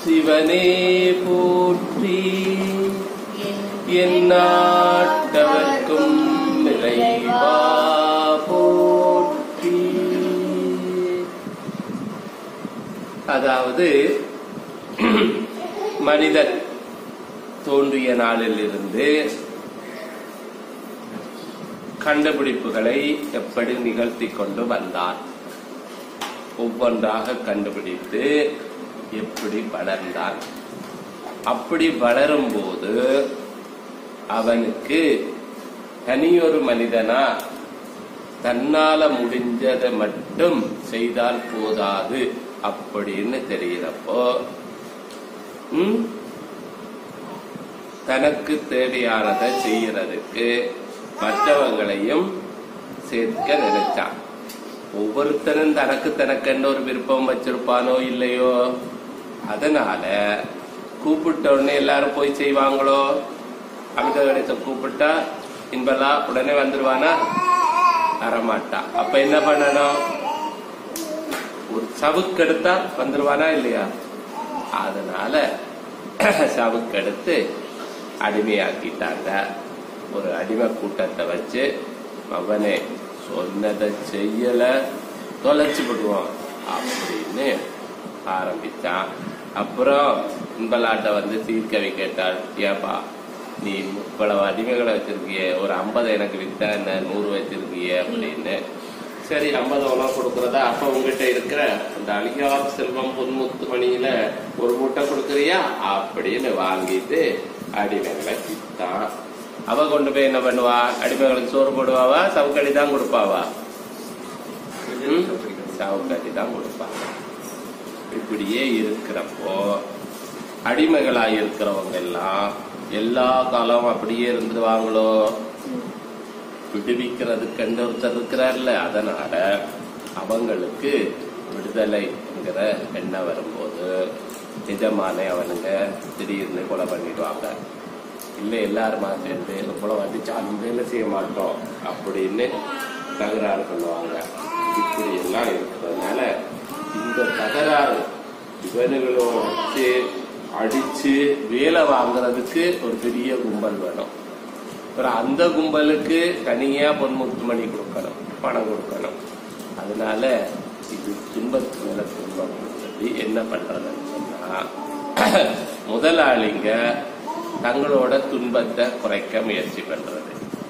சிவனே போற்றி எந்நாட்டவர்க்கும் இறைவா போற்றி அதாவது மனிதன் தோன்றிய நாளிலிருந்து கண்டுபிடிப்புகளை எப்படி நிகழ்த்தி கொண்டு வந்தான் ஒவ்வொன்றாக கண்டுபிடித்து எப்படி வளர்ந்தான் அப்படி வளரும்போது அவனுக்கு தனியொரு மனிதனா தன்னால முடிஞ்சதை மட்டும் செய்தால் போதாது அப்படின்னு தெரிகிறப்போ ம், தனக்கு தேவையானதை செய்யறதுக்கு மற்றவங்களையும் சேர்க்க நினைச்சான் ஒவ்வொருத்தரும் தனக்கு தனக்கென்ன ஒரு விருப்பம் வச்சிருப்பானோ இல்லையோ அதனால கூப்பிட்ட உடனே எல்லாரும் போய் செய்வாங்களோ அமித கணேசன் கூப்பிட்டா இன்பலா உடனே வந்துருவானா வரமாட்டான் அப்ப என்ன பண்ணணும் ஒரு சவுக்கு எடுத்தா வந்துருவானா இல்லையா அதனால சவுக்கு எடுத்து அடிமையாக்கிட்டாங்க ஒரு அடிமை கூட்டத்தை வச்சு அவனே சொன்னதை செய்யல தொலைச்சு விடுவான் அப்படின்னு ஆரம்பிச்சான் அப்புறம் இன்பலாட்ட வந்து தீர்க்கவி கேட்டாள் ஏப்பா நீ இவ்வளவு அடிமைகளை வச்சிருக்கிய ஒரு ஐம்பது எனக்கு வித்தா என்ன நூறு வச்சிருக்கிய அப்படின்னு சரி ஐம்பது உணவு கொடுக்கறதா அப்ப உங்ககிட்ட இருக்கிற அந்த அழியார் செல்வம் பொன்முத்து மணியில ஒரு மூட்டை கொடுக்கறியா அப்படின்னு வாங்கிட்டு அடிமைகளை வித்தான் அவ கொண்டு போய் என்ன பண்ணுவா அடிமைகளுக்கு சோறு போடுவாவா சவுக்கடி தான் கொடுப்பாவா ம்? சவுக்கடி தான் கொடுப்பா இப்படியே இருக்கிறப்போ அடிமைகளா இருக்கிறவங்க எல்லாம் எல்லா காலம் அப்படியே இருந்துருவாங்களோ விடுவிக்கிறதுக்கு எந்த ஒருத்தர் இருக்கிறார்ல அதனால அவங்களுக்கு விடுதலைங்கிற எண்ணம் வரும்போது நிஜமானே அவனுங்க திடீர்னு கொலை பண்ணிடுவாங்க இல்லை எல்லாருமா சேர்ந்து இவ்வளவு அடிச்சாலும் வேலை செய்ய மாட்டோம் அப்படின்னு தகராறு பண்ணுவாங்க இப்படி எல்லாம் இருக்கிறதுனால இந்த தகராறு இவனுகளோட வச்சு அடிச்சு வேலை வாங்குறதுக்கு ஒரு பெரிய கும்பல் வேணும் அப்புறம் அந்த கும்பலுக்கு தனியா பொன்முத்து மணி கொடுக்கணும் பணம் கொடுக்கணும் அதனால இது துன்பத்து மேல துன்பம் சொல்லி என்ன பண்றதுன்னு சொன்னா முதலாளிங்க தங்களோட துன்பத்தை குறைக்க முயற்சி பண்றது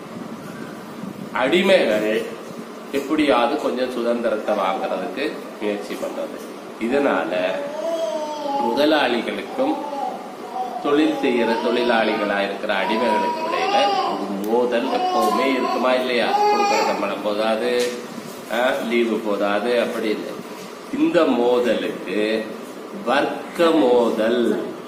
அடிமைகள் எப்படியாவது கொஞ்சம் சுதந்திரத்தை வாங்குறதுக்கு முயற்சி பண்றது இதனால முதலாளிகளுக்கும் தொழில் செய்யற தொழிலாளிகளா இருக்கிற அடிமைகளுக்கு இடையில ஒரு மோதல் எப்பவுமே இருக்குமா இல்லையா கொடுக்கிற சம்பளம் போதாது லீவு போதாது அப்படின்னு இந்த மோதலுக்கு வர்க்க மோதல்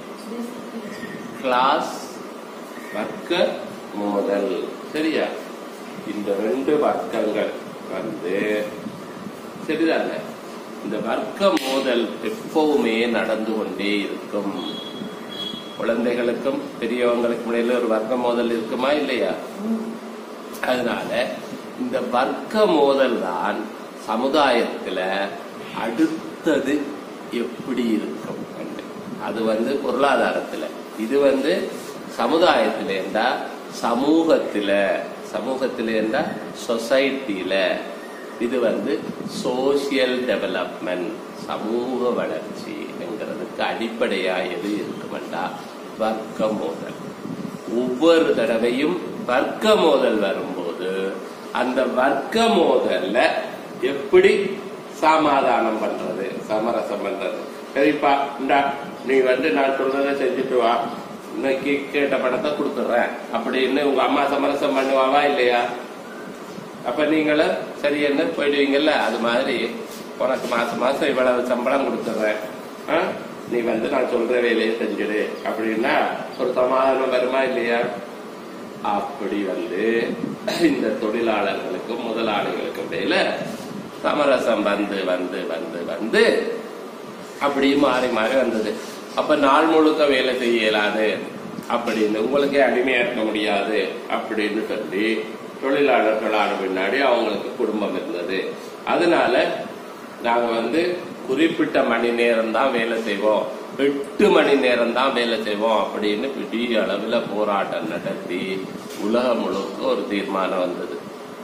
கிளாஸ் வர்க்க மோதல் சரியா இந்த ரெண்டு வர்க்கங்கள் வந்து சரிதானே இந்த வர்க்க மோதல் எப்பவுமே நடந்து கொண்டே இருக்கும் குழந்தைகளுக்கும் பெரியவங்களுக்கும் இடையில ஒரு வர்க்க மோதல் இருக்குமா இல்லையா அதனால இந்த வர்க்க மோதல் தான் சமுதாயத்துல அடுத்தது எப்படி இருக்கும் என்று. அது வந்து பொருளாதாரத்துல இது வந்து சமுதாயத்துல இருந்தா சமூகத்துல சமூகத்துல இருந்தா சொசைட்டில இது வந்து சோசியல் டெவலப்மெண்ட் சமூக வளர்ச்சி என்கிறதுக்கு அடிப்படையா எது இருக்குமெண்டா வர்க்க மோதல் ஒவ்வொரு தடவையும் வர்க்க மோதல் வரும்போது அந்த வர்க்க மோதல்ல எப்படி சமாதானம் பண்றது சமரசம் பண்றது சரிப்பா இந்தா நீ வந்து நான் சொல்றதை செஞ்சுட்டு வா இன்னைக்கு கேட்ட பணத்தை கொடுத்துட்றேன் அப்படின்னு உங்க அம்மா சமரசம் பண்ணுவாவா இல்லையா அப்ப நீங்களும் சரி என்ன போயிடுவீங்கல்ல அது மாதிரி உனக்கு மாசம் மாசம் இவ்வளவு சம்பளம் கொடுத்துட்றேன் ஆ? நீ வந்து நான் சொல்ற வேலையை செஞ்சிடு அப்படின்னா ஒரு சமாதானம் வருமா இல்லையா அப்படி வந்து இந்த தொழிலாளர்களுக்கும் முதலாளிகளுக்கும் இடையில சமரசம் வந்து வந்து வந்து வந்து அப்படி மாறி மாறி வந்தது அப்ப நாள் முழுக்க வேலை செய்ய இயலாது அப்படின்னு உங்களுக்கே அடிமையா இருக்க முடியாது அப்படின்னு சொல்லி தொழிலாளர்களான பின்னாடி அவங்களுக்கு குடும்பம் இருந்தது அதனால நாங்க வந்து குறிப்பிட்ட மணி நேரம் தான் வேலை செய்வோம் எட்டு மணி நேரம் தான் வேலை செய்வோம் அப்படின்னு பெரிய அளவுல போராட்டம் நடத்தி உலகம் முழுக்க ஒரு தீர்மானம் வந்தது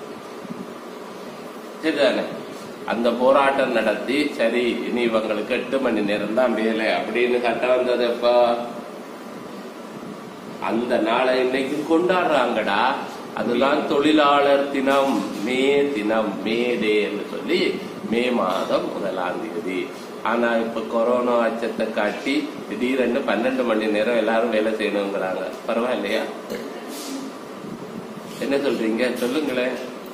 சரிதானே அந்த போராட்டம் நடத்தி சரி இனி இவங்களுக்கு எட்டு மணி நேரம் தான் வேலை அப்படின்னு சட்டம் வந்தது எப்போ அந்த நாளை இன்னைக்கு கொண்டாடுறாங்கடா அதுதான் தொழிலாளர் தினம் மே தினம் மே டே என்று சொல்லி மே மாதம் முதலாம் தேதி ஆனா இப்ப கொரோனா அச்சத்தை காட்டி திடீரென்று பன்னெண்டு மணி நேரம் எல்லாரும் வேலை செய்யணுங்கிறாங்க பரவாயில்லையா என்ன சொல்றீங்க சொல்லுங்களேன்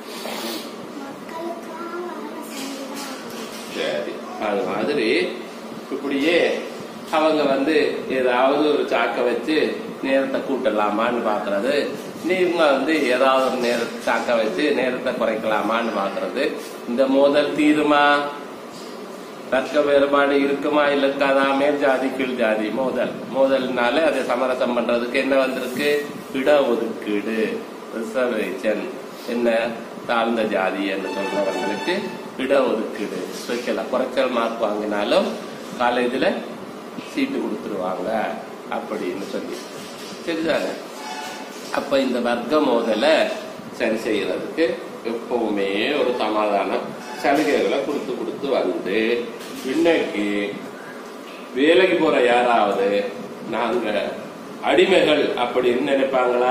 சரி அது மாதிரி இப்படியே அவங்க வந்து ஏதாவது ஒரு சாக்க வச்சு நேரத்தை கூட்டலாமான்னு பாக்குறது நீங்க வந்து ஏதாவது ஒரு நேர சாக்க வச்சு நேரத்தை குறைக்கலாமான்னு பாக்குறது இந்த மோதல் தீருமா தர்க்க வேறுபாடு இருக்குமா இல்ல இருக்காதா மேல் ஜாதி கீழ் ஜாதி மோதல் மோதல்னால அதை சமரசம் பண்றதுக்கு என்ன வந்திருக்கு இட ஒதுக்கீடு ரிசர்வேஷன் என்ன தாழ்ந்த ஜாதி என்று சொல்றவங்களுக்கு இட ஒதுக்கீடு ஸ்பெஷலா குறைச்சல் மார்க் வாங்கினாலும் காலேஜில் சீட்டு கொடுத்துருவாங்க அப்படின்னு சொல்லி சரிதானே அப்ப இந்த வர்க்க மோதலை சரி செய்யறதுக்கு எப்பவுமே ஒரு சமாதானம் சலுகைகளை கொடுத்து கொடுத்து வந்து இன்னைக்கு வேலைக்கு போற யாராவது நாங்க அடிமைகள் அப்படின்னு நினைப்பாங்களா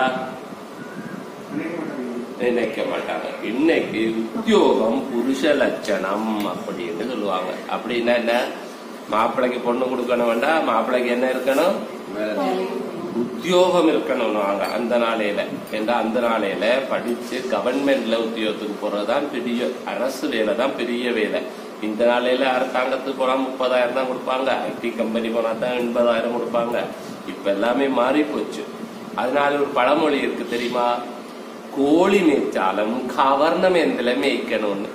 நினைக்க மாட்டாங்க இன்னைக்கு உத்தியோகம் புருஷ லட்சணம் அப்படின்னு சொல்லுவாங்க அப்படின்னா என்ன மாப்பிள்ளைக்கு பொண்ணு கொடுக்கணும் வேண்டாம் மாப்பிள்ளைக்கு என்ன இருக்கணும் உத்தியோகம் இருக்கணும் நாங்க அந்த நாளையில ஏன்னா அந்த நாளையில படிச்சு கவர்மெண்ட்ல உத்தியோகத்துக்கு போறதுதான் பெரிய அரசு வேலை தான் பெரிய வேலை இந்த நாளையில அரசாங்கத்துக்கு போனா முப்பதாயிரம் தான் கொடுப்பாங்க ஐடி கம்பெனி போனா தான் எண்பதாயிரம் கொடுப்பாங்க இப்ப எல்லாமே மாறி போச்சு அதனால ஒரு பழமொழி இருக்கு தெரியுமா கோழி மேய்ச்சாலும் கவர்னமெண்ட்ல மேய்க்கணும்னு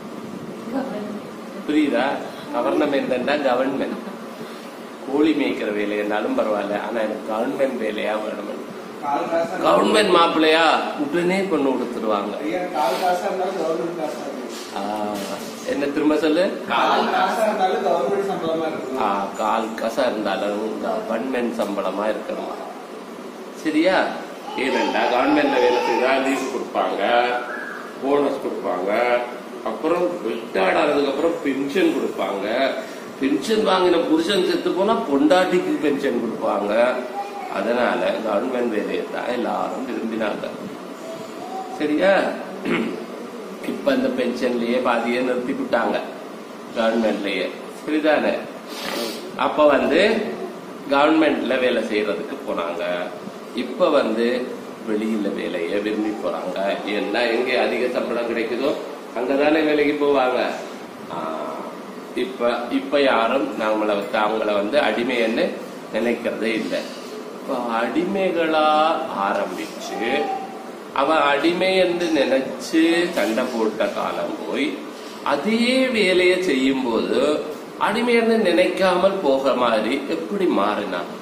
புரியுதா கவர்னமெண்ட்னா கவர்மெண்ட் கோழி மேய்க்கிற வேலை இருந்தாலும் பரவாயில்ல ஆனா எனக்கு கவர்மெண்ட் வேலையா வேணும் கால் காசா கவர்மெண்ட் மாப்பிள்ளையா உடனே பொண்ணு கொடுத்துருவாங்க ஐயா, கால் காசா இருந்தாலும் கவர்மெண்ட் காசா இருக்கும். ஆ, என்ன திரும்ப சொல்லு கால் காசா இருந்தாலும் கவர்மெண்ட் சம்பளமா இருக்கும் ஆ, கால் கசா இருந்தாலும் கவர்மெண்ட் சம்பளமா இருக்கணுமா சரியா ஏனெண்டா கவர்மெண்ட்ல வேலை செய்தா லீவு கொடுப்பாங்க போனஸ் கொடுப்பாங்க அப்புறம் ரிட்டையர்ட் ஆனதுக்கு அப்புறம் பென்ஷன் கொடுப்பாங்க பென்ஷன் வாங்கின புருஷன் செத்து போனா பொண்டாட்டிக்கு பென்ஷன் கொடுப்பாங்க அதனால கவர்மெண்ட் வேலையை தான் எல்லாரும் விரும்பினாங்க சரியா இப்ப இந்த பென்ஷன்லயே பாதியே நிறுத்தி விட்டாங்க கவர்மெண்ட்லயே சரிதானே அப்ப வந்து கவர்மெண்ட்ல வேலை செய்யறதுக்கு போனாங்க இப்ப வந்து வெளியில வேலையை விரும்பி போறாங்க ஏன்னா எங்க அதிக சம்பளம் கிடைக்குதோ அங்கதானே வேலைக்கு போவாங்க ஆஹ், இப்ப இப்ப யாரும் நம்மளை வந்து அவங்கள வந்து அடிமைன்னு நினைக்கிறதே இல்லை இப்ப அடிமைகளா ஆரம்பிச்சு அவன் அடிமை என்று நினைச்சு சண்டை போட்ட காலம் போய் அதே வேலையை செய்யும் போது அடிமை என்று நினைக்காமல் போக மாதிரி எப்படி மாறினான்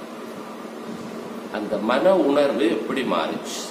அந்த மன உணர்வு எப்படி மாறிச்சு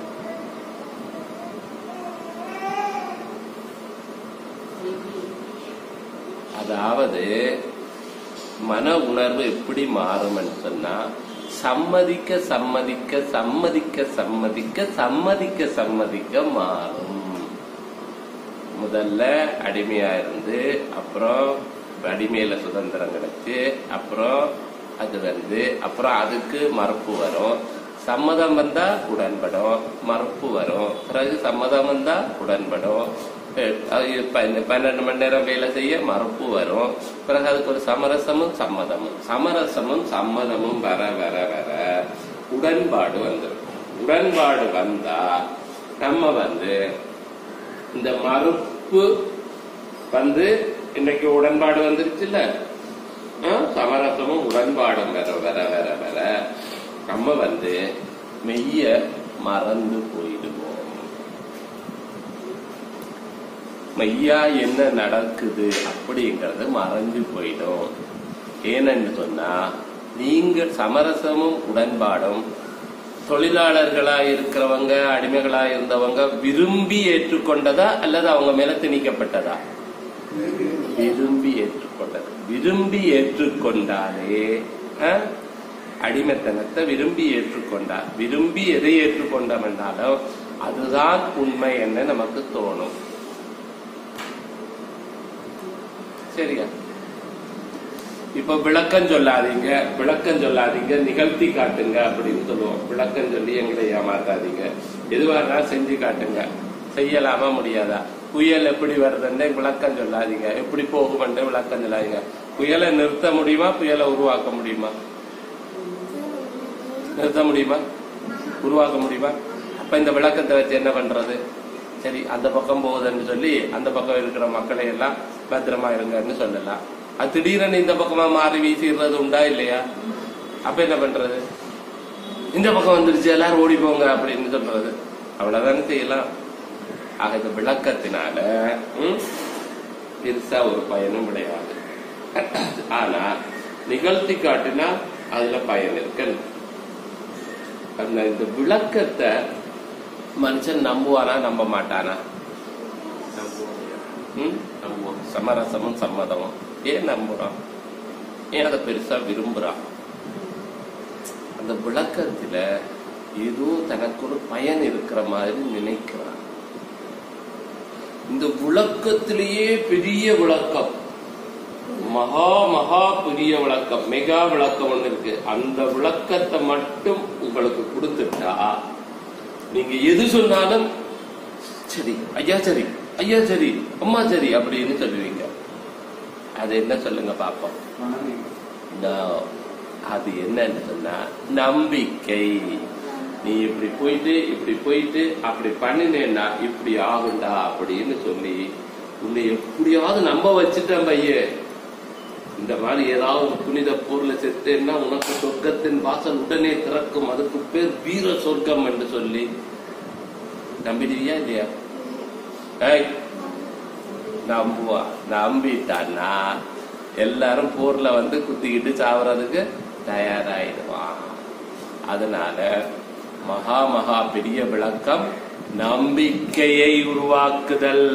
அதாவது மன உணர்வு எப்படி மாறும்னு சொன்னா சம்மதிக்க சம்மதிக்க சம்மதிக்க சம்மதிக்க சம்மதிக்க சம்மதிக்க மாறும் முதல்ல அடிமையா இருந்து அப்புறம் அடிமையில சுதந்திரம் கிடைச்சு அப்புறம் அது வந்து அப்புறம் அதுக்கு மறுப்பு வரும் சம்மதம் வந்தா உடன்படும் மறுப்பு வரும் பிறகு சம்மதம் வந்தா உடன்படும் அஹ் அது இப்ப இந்த பன்னெண்டு மணி நேரம் வேலை செய்ய மறுப்பு வரும் பிறகு அதுக்கு ஒரு சமரசமும் சம்மதமும் சமரசமும் சம்மதமும் வர வர வர உடன்பாடு வந்துடும் உடன்பாடு வந்தா நம்ம வந்து இந்த மறுப்பு வந்து இன்னைக்கு உடன்பாடு வந்துருச்சுல்ல ஆ, சமரசமும் உடன்பாடும் வர வர வர வர நம்ம வந்து மெய்ய மறந்து போயிடுவோம் மெய்யா என்ன நடக்குது அப்படிங்கறது மறைஞ்சு போயிடும் ஏனென்று சொன்னா நீங்க சமரசமும் உடன்பாடும் தொழிலாளர்களா இருக்கிறவங்க அடிமைகளா இருந்தவங்க விரும்பி ஏற்றுக்கொண்டதா அல்லது அவங்க மேல திணிக்கப்பட்டதா விரும்பி ஏற்றுக்கொண்டது விரும்பி ஏற்றுக்கொண்டாலே அஹ், அடிமைத்தனத்தை விரும்பி ஏற்றுக்கொண்டார் விரும்பி எதை ஏற்றுக்கொண்டோம் என்றாலும் அதுதான் உண்மை என்று நமக்கு தோணும் சரியா இப்ப விளக்கம் சொல்லாதீங்க விளக்கம் சொல்லாதீங்க நிகழ்த்தி காட்டுங்க அப்படின்னு சொல்லுவோம் விளக்கம் சொல்லி எங்களை ஏமாத்தாதீங்க எதுவா இருந்தாலும் செஞ்சு காட்டுங்க செய்யலாமா முடியாதா புயல் எப்படி வருதுன்னு விளக்கம் சொல்லாதீங்க எப்படி போகுமென்று விளக்கம் சொல்லாதீங்க புயலை நிறுத்த முடியுமா புயலை உருவாக்க முடியுமா நிறுத்த முடியுமா உருவாக்க முடியுமா அப்ப இந்த விளக்கத்தை வச்சு என்ன பண்றது சரி அந்த பக்கம் போகுதுன்னு சொல்லி அந்த பக்கம் இருக்கிற மக்களை எல்லாம் பத்திரமா இருங்கன்னு சொல்லலாம் அது திடீரென இந்த பக்கமா மாறி வீசிடுறது உண்டா இல்லையா அப்ப என்ன பண்றது இந்த பக்கம் வந்துருச்சு எல்லாரும் ஓடி போங்க அப்படின்னு சொல்றது அவ்வளவுதானே செய்யலாம் ஆக இந்த விளக்கத்தினால ம், பெருசா ஒரு பயனும் விளையாது ஆனா நிகழ்த்தி காட்டினா அதுல பயன் இருக்கு அந்த இந்த விளக்கத்தை மனுஷன் நம்புவானா நம்ப மாட்டானா ம்? நம்புவான் சமரசமும் சம்மதமும் ஏன் நம்புறான் ஏன் அதை பெருசா விரும்புறான் அந்த விளக்கத்துல ஏதோ தனக்கு ஒரு பயன் இருக்கிற மாதிரி நினைக்கிறான் இந்த விளக்கத்திலேயே பெரிய விளக்கம் மகா மகா பெரிய விளக்கம் மெகா விளக்கம் ஒண்ணு இருக்கு அந்த விளக்கத்தை மட்டும் உங்களுக்கு கொடுத்துட்டா நீங்க எது சொன்னாலும் சரி ஐயா சரி ஐயா சரி அம்மா சரி அப்படின்னு சொல்லுவீங்க அது என்ன சொல்லுங்க பாப்போம் No. அது என்னன்னு சொன்னா நம்பிக்கை நீ இப்படி போயிட்டு இப்படி போயிட்டு அப்படி பண்ணினேன்னா இப்படி ஆகுண்டா அப்படின்னு சொல்லி உன்னை எப்படியாவது நம்ப வச்சுட்டேன் பையே இந்த மாதிரி ஏதாவது ஒரு புனித பொருளை செத்தேன்னா உனக்கு சொர்க்கத்தின் வாசல் உடனே திறக்கும் அதுக்கு பேர் வீர சொர்க்கம் என்று சொல்லி நம்பிடுவியா இல்லையா ஏய் நம்புவா நம்பிட்டான்னா எல்லாரும் போர்ல வந்து குத்திக்கிட்டு சாவறதுக்கு தயாராயிடுவான் அதனால மகா மகா பெரிய விளக்கம் நம்பிக்கையை உருவாக்குதல்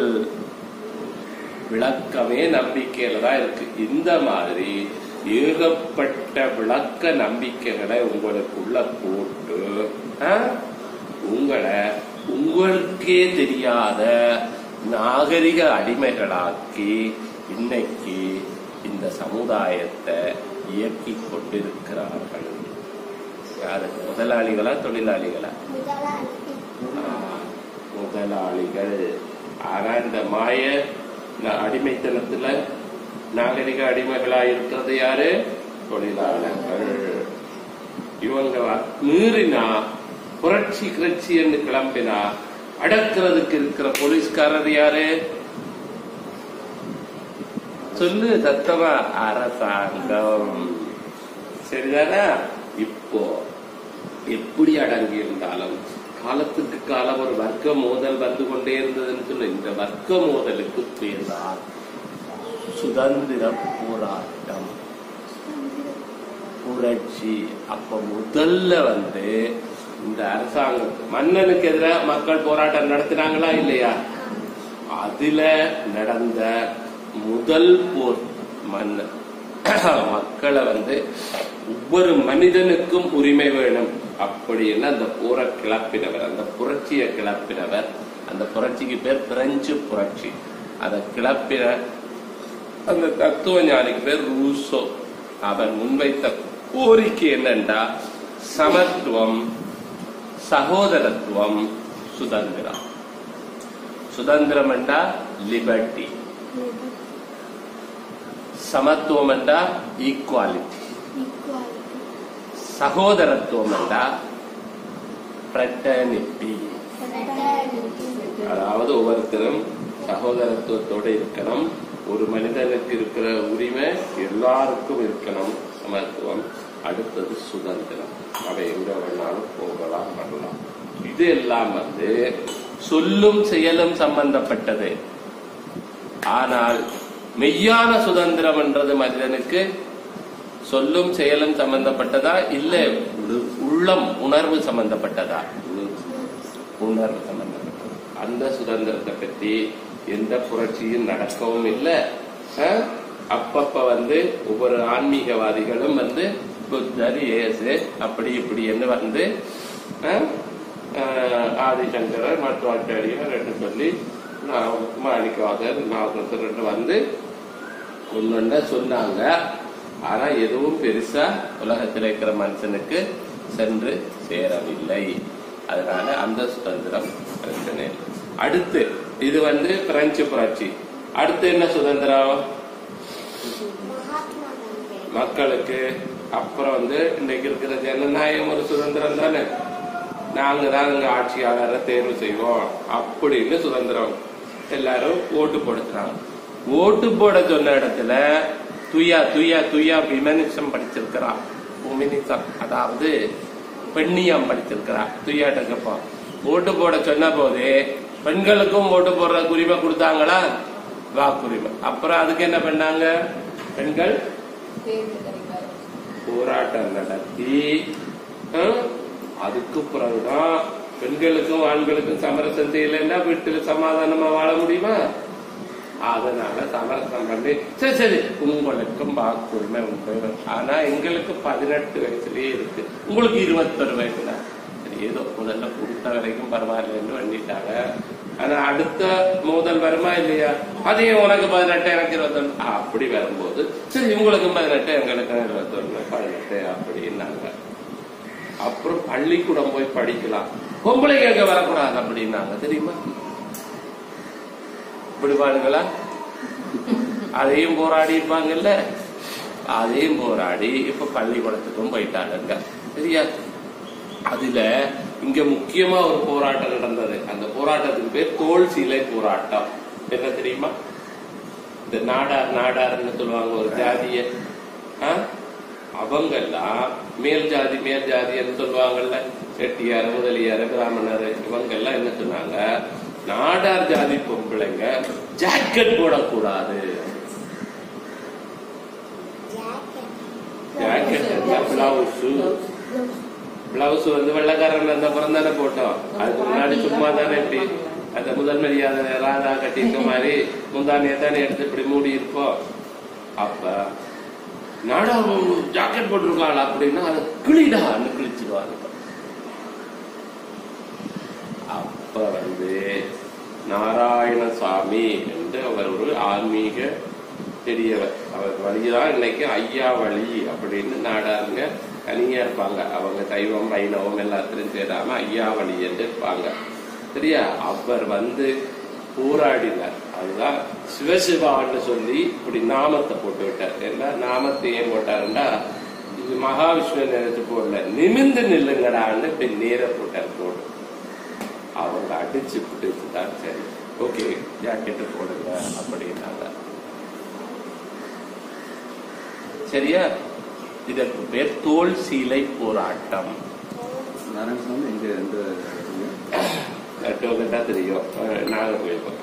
விளக்கமே நம்பிக்கையில தான் இருக்கு இந்த மாதிரி ஏகப்பட்ட விளக்க நம்பிக்கைகளை உங்களுக்குள்ள போட்டு ஆ, உங்களை உங்களுக்கே தெரியாத நாகரிக அடிமைகளாக்கி இன்னைக்கு இந்த சமுதாயத்தை இயக்கி கொண்டிருக்கிறார்கள் யாரு முதலாளிகளா தொழிலாளிகளா ஆஹ், முதலாளிகள் ஆனா இந்த மாய ந- அடிமைத்தனத்துல நாகரிக அடிமைகளா இருக்கிறது யாரு தொழிலாளர்கள் இவங்க வ- மீறினா புரட்சி கிளர்ச்சி என்று கிளம்பினா அடக்கிறதுக்கு இருக்கிற போலீஸ்காரர் யாரு சொல்லு சத்தமா அரசாங்கம் சரிதானா இப்போ எப்படி அடங்கி இருந்தாலும் காலத்துக்கு காலம் ஒரு வர்க்க மோதல் வந்து கொண்டே இருந்ததுன்னு சொல்லு இந்த வர்க்க மோதலுக்கு பேர் தான் சுதந்திர போராட்டம் புரட்சி அப்ப முதல்ல வந்து இந்த அரசாங்கத்து மன்னனுக்கு எதிராக மக்கள் போராட்டம் நடத்தினாங்களா இல்லையா அதுல நடந்த முதல் போர் மன்னன் மக்களை வந்து ஒவ்வொரு மனிதனுக்கும் உரிமை வேணும் அப்படின்னு அந்த போரை கிளப்பினவர் அந்த புரட்சியை கிளப்பினவர் அந்த புரட்சிக்கு பேர் பிரெஞ்சு புரட்சி அதை கிளப்பின அந்த தத்துவ ஞானிக்கு பேர் ரூசோ அவன் முன்வைத்த கோரிக்கை என்னண்டா சமத்துவம் சகோதரத்துவம் சுதந்திரம் சுதந்திரம் என்றா லிபர்ட்டி சமத்துவம் என்றா ஈக்குவாலிட்டி சகோதரத்துவம் என்றா ஃப்ரெட்டர்னிட்டி அதாவது ஒவ்வொருத்தரும் சகோதரத்துவத்தோட இருக்கணும் ஒரு மனிதனுக்கு இருக்கிற உரிமை எல்லாருக்கும் இருக்கணும் சமத்துவம் அடுத்தது சுதந்திரம் அவன் எங்க வேணாலும் போகலாம் வரலாம் இது எல்லாம் வந்து சொல்லும் செயலும் சம்பந்தப்பட்டது ஆனால் மெய்யான சுதந்திரம் என்றது மனிதனுக்கு சொல்லும் செயலும் சம்பந்தப்பட்டதா இல்ல உ- உள்ளம் உணர்வு சம்பந்தப்பட்டதா உணர்வு சம்பந்தப்பட்டது அந்த சுதந்திரத்தை பற்றி எந்த புரட்சியும் நடக்கவும் இல்லை அஹ், அப்பப்ப வந்து ஒவ்வொரு ஆன்மீகவாதிகளும் வந்து புத்தர் இயேசு அப்படி இப்படி என்று வந்து அஹ், அஹ், ஆதிசங்கரர் மற்றும் ஆச்சாரியர் என்று சொல்லி நான் மாணிக்கவாதர் நாகர் ரெண்டு வந்து ஒன்னொன்ன சொன்னாங்க ஆனா எதுவும் பெருசா உலகத்தில் இருக்கிற மனுஷனுக்கு சென்று சேரவில்லை அதனால அந்த சுதந்திரம் பிரச்சனை இல்லை. அடுத்து இது வந்து பிரெஞ்சு புரட்சி அடுத்து என்ன சுதந்திரம் மகாத்மா காந்தி மக்களுக்கு அப்புறம் வந்து இன்னைக்கு இருக்கிற ஜனநாயகம் ஒரு சுதந்திரம் தானே நாங்க தான் இங்க ஆட்சியாளரை தேர்வு செய்வோம் அப்படின்னு சுதந்திரம் எல்லாரும் ஓட்டு போடுறாங்க ஓட்டு போட சொன்ன இடத்துல துயா துயா துயா விமனிசம் படிச்சிருக்கிறா உமினிசம் அதாவது பெண்ணியம் படிச்சிருக்கிறா துயாட்ட கேட்போம் ஓட்டு போட சொன்ன போதே பெண்களுக்கும் ஓட்டு போடுற உரிமை கொடுத்தாங்களா வாக்குரிமை அப்புறம் அதுக்கு என்ன பண்ணாங்க பெண்கள் போராட்டம் நடத்தி ஹம், அதுக்கு பிறகுதான் பெண்களுக்கும் ஆண்களுக்கும் சமரசம் செய்யலைன்னா வீட்டுல சமாதானமா வாழ முடியுமா அதனால சமரசம் பண்ணி சரி சரி உங்களுக்கும் வாக்குரிமை உண்டு ஆனா எங்களுக்கு பதினெட்டு வயசுலயே இருக்கு உங்களுக்கு இருபத்தொரு வயசுல சரி ஏதோ முதல்ல கொடுத்த வரைக்கும் பரவாயில்லைன்னு பண்ணிட்டாங்க ஆனா அடுத்த மோதல் வருமா இல்லையா அதையும் உனக்கு பதினெட்டு எனக்கு இருபத்தொன்னு அப்படி வரும்போது சரி உங்களுக்கு பதினெட்டு எங்களுக்கு இருபத்தொன்னு பதினெட்டு அப்படின்னாங்க அப்புறம் பள்ளிக்கூடம் போய் படிக்கலாம் பொம்பளைங்க அங்க வரக்கூடாது அப்படின்னாங்க தெரியுமா விடுவானுங்களா அதையும் போராடி இருப்பாங்கல்ல அதையும் போராடி இப்ப பள்ளிக்கூடத்துக்கும் போயிட்டாங்க சரியா அதுல இங்க முக்கியமா ஒரு போராட்டம் நடந்தது அந்த போராட்டத்துக்கு பேர் தோல் சீலை போராட்டம் என்ன தெரியுமா இந்த நாடார் நாடார்னு சொல்லுவாங்க ஒரு ஜாதிய ஆ? அவங்கெல்லாம் மேல் ஜாதி மேல் ஜாதின்னு சொல்லுவாங்கல்ல செட்டியார் முதலியார் பிராமணர் இவங்க எல்லாம் என்ன சொன்னாங்க நாடார் ஜாதி பொம்பளைங்க ஜாக்கெட் போடக்கூடாது ஜாக்கெட் பிளவுஸ் பிளவுஸ் வந்து வெள்ளக்காரன் அந்த அப்புறம் தானே போட்டோம் அதுக்கு முன்னாடி சும்மா தானே இப்படி அந்த முதல் மரியாதை ராதா கட்டியிருக்க மாதிரி முந்தானியை தானே எடுத்து இப்படி மூடி இருப்போம் அப்ப நாடா ஜாக்கெட் போட்டிருக்காள் அப்படின்னா அதை கிளிடான்னு கிழிச்சிடுவாங்க அப்ப வந்து நாராயணசாமி என்று அவர் ஒரு ஆன்மீக பெரியவர் அவர் வழிதான் இன்னைக்கு ஐயா வழி அப்படின்னு நாடாருங்க தனியா இருப்பாங்க அவங்க சைவம் வைணவம் எல்லாத்திலும் சேராம ஐயா வழி என்று இருப்பாங்க சரியா அவர் வந்து போராடினார் அதுதான் சிவசிவான்னு சொல்லி இப்படி நாமத்தை போட்டு விட்டார் என்ன நாமத்தை ஏன் போட்டாருன்னா இது மகாவிஷ்ணு நினைச்சு போடல நிமிந்து நில்லுங்கடான்னு இப்படி நேர போட்டார் போடு அவங்க அடிச்சு பிடிச்சு தான் சரி ஓகே ஜாக்கெட்டு போடுங்க அப்படின்னாங்க சரியா இதற்கு பேர் தோல் சீலை போராட்டம் நாராயணசாமி எங்க எந்த டோக்கட்டா தெரியும் அஹ் நாகர்கோயில் பக்கம்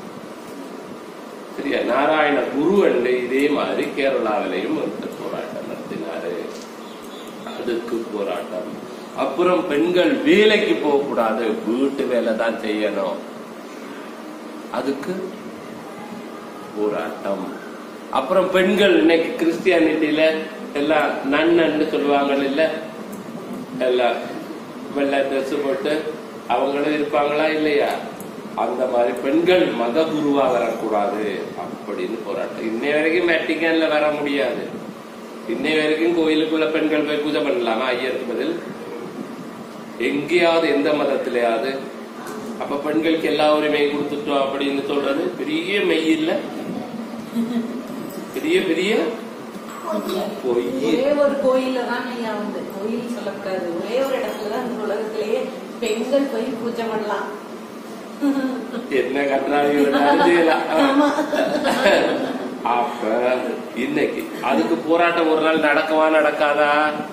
சரியா நாராயண குரு அண்டு இதே மாதிரி கேரளாவிலையும் வந்து போராட்டம் நடத்தினாரு அதுக்கு போராட்டம் அப்புறம் பெண்கள் வேலைக்கு போக கூடாது வீட்டு வேலை தான் செய்யணும் அதுக்கு போராட்டம் அப்புறம் பெண்கள் இன்னைக்கு கிறிஸ்டியானிட்டியில எல்லாம் நன்னன்னு சொல்லுவாங்க இல்ல எல்லாம் வெள்ளை ட்ரெஸ் போட்டு அவங்களும் இருப்பாங்களா இல்லையா அந்த மாதிரி பெண்கள் மத குருவா வரக்கூடாது அப்படின்னு போராட்டம் இன்னை வரைக்கும் வேட்டிக்கன்ல வர முடியாது இன்னை வரைக்கும் கோயிலுக்குள்ள பெண்கள் போய் பூஜை பண்ணலாமா ஐயருக்கு பதில் எங்கேயாவது எந்த மதத்திலேயாவது அப்ப பெண்களுக்கு எல்லா உரிமையும் கொடுத்துட்டோம் அப்படின்னு சொல்றது பெரிய மெய் இல்ல பெரிய பெரிய பொய் ஒரே ஒரு கோயில்ல தான் நீங்க வந்து கோயில் சொல்லக்கூடாது ஒரே ஒரு இடத்துல தான் இந்த உலகத்திலேயே பெண்கள் போய் பூஜை பண்ணலாம் என்ன கட்டுறாங்க ஆமா. அப்ப இன்னைக்கு அதுக்கு போராட்டம் ஒரு நாள் நடக்குமா நடக்காதா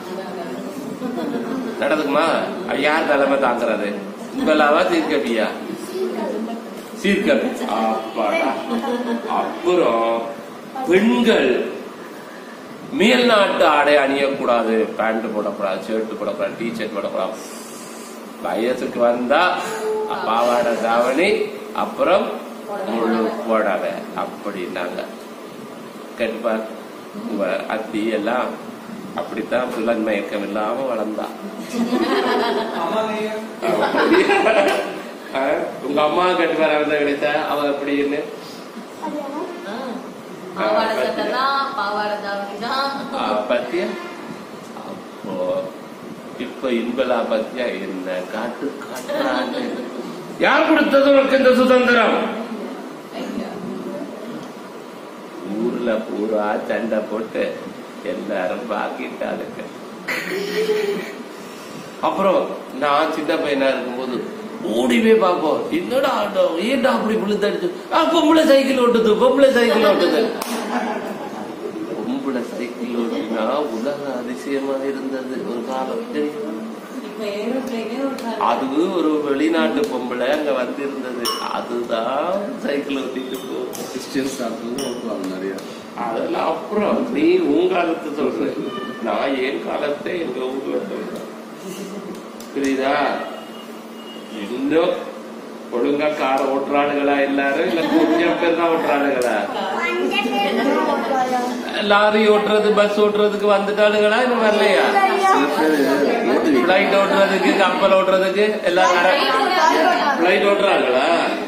நடக்குமா அது யார் தலைமை தாக்குறது உங்களாவா தீர்க்கவியா சீர்கவி அப்பாடா அப்புறம் பெண்கள் மேல்நாட்டு ஆடை அணியக்கூடாது பேண்ட் போடக்கூடாது ஷர்ட் போடக்கூடாது டி ஷர்ட் போடக்கூடாது வயசுக்கு வந்தா பாவாடை தாவணி அப்புறம் முழு புடவை அப்படின்னாங்க கேட்பார் உங்க அத்தி எல்லாம் அப்படித்தான் புலன் மயக்கம் இல்லாம வளர்ந்தா ஆ, உங்க அம்மா கட்டுப்பார் அவன் கிடைத்த அவ அப்படின்னு ஆ. பாவாடை சட்டை தான் பாவாடை தாவணி தான் ஆ, பாத்தியா அப்போ இப்ப இன்பலா பாத்தியா என்ன காட்டு காட்டுறான்னு யார் கொடுத்தது உனக்கு இந்த சுதந்திரம் ஊர்ல பூரா சண்டை போட்டு எல்லாரும் பாக்கிட்டாளுங்க அப்புறம் நான் சின்ன பையனா இருக்கும்போது ஓடிவே பார்ப்போம் என்னடா ஆட்டோ ஏன்டா அப்படி விழுந்தடிச்சு ஆ பொம்பளை சைக்கிள் ஓட்டுது பொம்பளை சைக்கிள் ஓட்டுது பொம்பளை சைக்கிள் ஓட்டினா உலக அதிசயமா இருந்தது ஒரு காலம் தெரியுமா இப்ப ஏரோப்ளேனே ஓட்டுறாங்க அது ஒரு வெளிநாட்டு பொம்பளை அங்க வந்திருந்தது அதுதான் சைக்கிள் ஓட்டிட்டு போகும் கிறிஸ்டியன்ஸ் ஆட்கள் ஓட்டுவாங்க நிறைய அதெல்லாம் அப்புறம் நீ உன் காலத்தை சொல்ற நான் என் காலத்தை எங்க ஊர்ல சொல்றேன் புரியுதா இன்னும் ஒழுங்கா கார் ஓட்டுறாளுகளா எல்லாரும் இல்ல கொஞ்சம் பேர் தான் ஓட்டுறாளுகளா லாரி ஓட்டுறது பஸ் ஓட்டுறதுக்கு வந்துட்டாளுகளா இன்னும் வரலையா சில பேர் ஓட்டு பிளைட் ஓட்டுறதுக்கு கப்பல் ஓட்டுறதுக்கு எல்லாம் பிளைட் ஓட்டுறாங்களா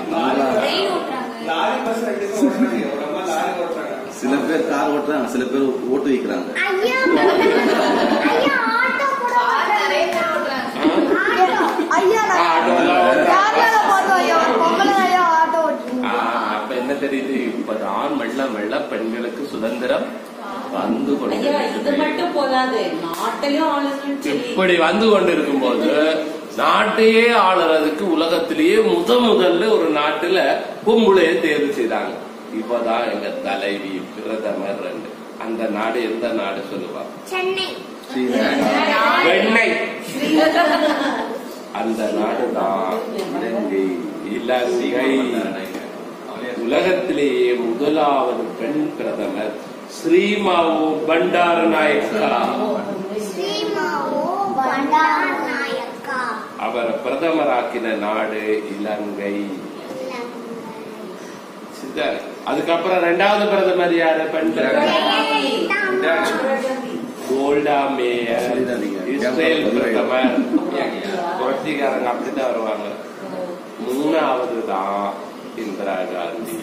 லாரி பஸ் ரெண்டு ஓட்டுறாங்க ஒரு அம்மா லாரி ஓட்டுறாங்க சில பேர் கார் ஓட்டுறாங்க சில பேர் ஓட்டு வைக்கிறாங்க ஐயா ஐயா ஆட்டோ கூட நிறைய பேர் ஓட்டுறாங்க ஐயா ஆ, ஆட்டோ எல்லாம் ஓட்டுறாங்க. யாரால பார்த்தோம் ஐயா ஒரு பொம்பளை ஐயா ஆட்டோ ஓட்டுறீங்க ஆ, அப்ப என்ன தெரியுது இப்பதான் மெல்ல மெல்ல பெண்களுக்கு சுதந்திரம் வந்து ஐயா இது கொண்டு மட்டும் போதாது நாட்டிலும் ஆளுநர் சொல்லி இப்படி வந்து கொண்டிருக்கும் போது நாட்டையே ஆளுறதுக்கு உலகத்திலேயே முத முதல்ல ஒரு நாட்டுல பொம்பளைய தேர்வு செய்தாங்க இப்பதான் எங்க தலைவி பிரதமர் ரெண்டு. அந்த நாடு எந்த நாடு சொல்லுவா சென்னை வெண்ணெய் அந்த நாடுதான் இலங்கை இலங்கை உலகத்திலேயே முதலாவது பெண் பிரதமர் ஸ்ரீமாவு பண்டார நாயக்கா ஸ்ரீமாவோ பண்டார் நாயக்கா அவரை பிரதமராக்கின நாடு இலங்கை சித்தார். அதுக்கப்புறம் ரெண்டாவது பிரதமர் யாரு பெண் கோல்டா மேயர் சரிதானீங்க. இஸ்ரேல் பிரதமர் புரட்சிக்காரங்க அப்படித்தான் வருவாங்க மூணாவது தான் இந்திரா காந்தி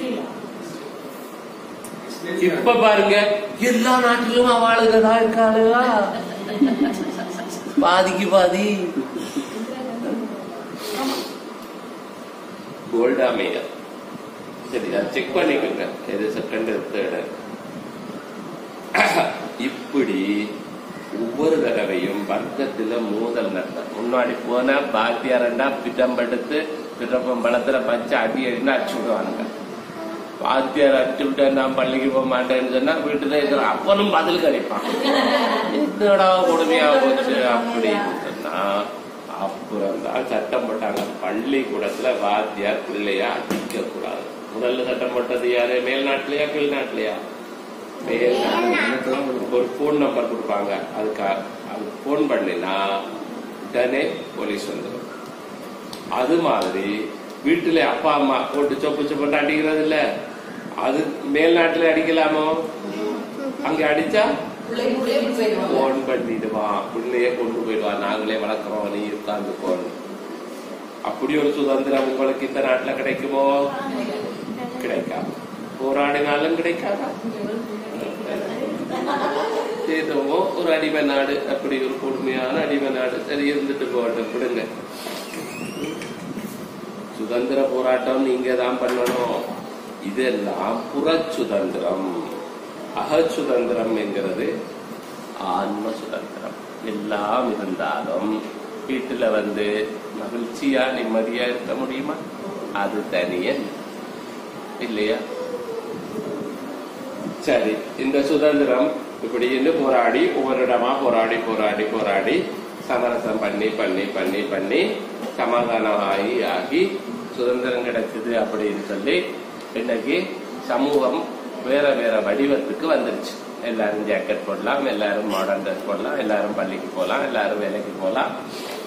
இப்ப பாருங்க எல்லா நாட்டிலும் அவளுங்க தான் இருக்காளுங்களா பாதிக்கு பாதி கோல்டா மேயர் சரி அதை செக் பண்ணிக்கோங்க எது செகண்ட் தேர்டு இப்படி ஒவ்வொரு தடவையும் வர்க்கத்துல மோதல் நடக்கும் முன்னாடி போனா பாத்தியாரண்டா பிட்டம்படுத்து பிறப்பம் பழத்துல பச்சை அடி அடினா அடிச்சு விடுவானுங்க வாத்தியார் அடிச்சு விட்டா நான் பள்ளிக்கு போக மாட்டேன்னு சொன்னா வீட்டுல இருக்கிற அப்பனும் பதில் கழிப்பான் என்னடா கொடுமையா போச்சு அப்படின்னு சொன்னா அப்புறம் தான் சட்டம் போட்டாங்க பள்ளிக்கூடத்துல வாத்தியார் பிள்ளையா அடிக்க கூடாது முதல்ல சட்டம் போட்டது யாரு மேல்நாட்டிலயா கீழ்நாட்டிலயா மேல்நாட்டுல ஒரு போன் நம்பர் கொடுப்பாங்க அதுக்கு அது போன் பண்ணினா உடனே போலீஸ் வந்துடும் அது மாதிரி வீட்டுல அப்பா அம்மா போட்டு சொப்பு சொப்பு அடிக்கிறது இல்ல அது மேல்நாட்டுல அடிக்கலாமோ அங்க அடிச்சா பிள்ளை கூட்டிட்டு போயிடுவாங்க போன் பண்ணிடுவான் பிள்ளைய கொண்டு போயிடுவான் நாங்களே வளர்க்குறோம் நீ உட்கார்ந்துக்கோன்னு அப்படி ஒரு சுதந்திரம் உங்களுக்கு இந்த நாட்டுல கிடைக்குமோ கிடைக்காது போராடினாலும் கிடைக்காதா ஏதோ ஒரு அடிமை நாடு அப்படி ஒரு கொடுமையான அடிமை நாடு சரி இருந்துட்டு போகட்டும் விடுங்க சுதந்திர போராட்டம் நீங்க தான் பண்ணணும் இதெல்லாம் புற சுதந்திரம் அக சுதந்திரம் என்கிறது ஆன்ம சுதந்திரம் எல்லாம் இருந்தாலும் வீட்டுல வந்து மகிழ்ச்சியா நிம்மதியா இருக்க முடியுமா அது தனிய இல்லையா சரி இந்த சுதந்திரம் இப்படி இருந்து போராடி ஒவ்வொரு இடமா போராடி போராடி போராடி சமரசம் பண்ணி பண்ணி பண்ணி பண்ணி சமாதானம் ஆகி ஆகி சுதந்திரம் கிடைச்சது அப்படின்னு சொல்லி இன்னைக்கு சமூகம் வேற வேற வடிவத்துக்கு வந்துருச்சு எல்லாரும் ஜாக்கெட் போடலாம் எல்லாரும் மாடர்ன் ட்ரெஸ் போடலாம் எல்லாரும் பள்ளிக்கு போகலாம் எல்லாரும் வேலைக்கு போகலாம்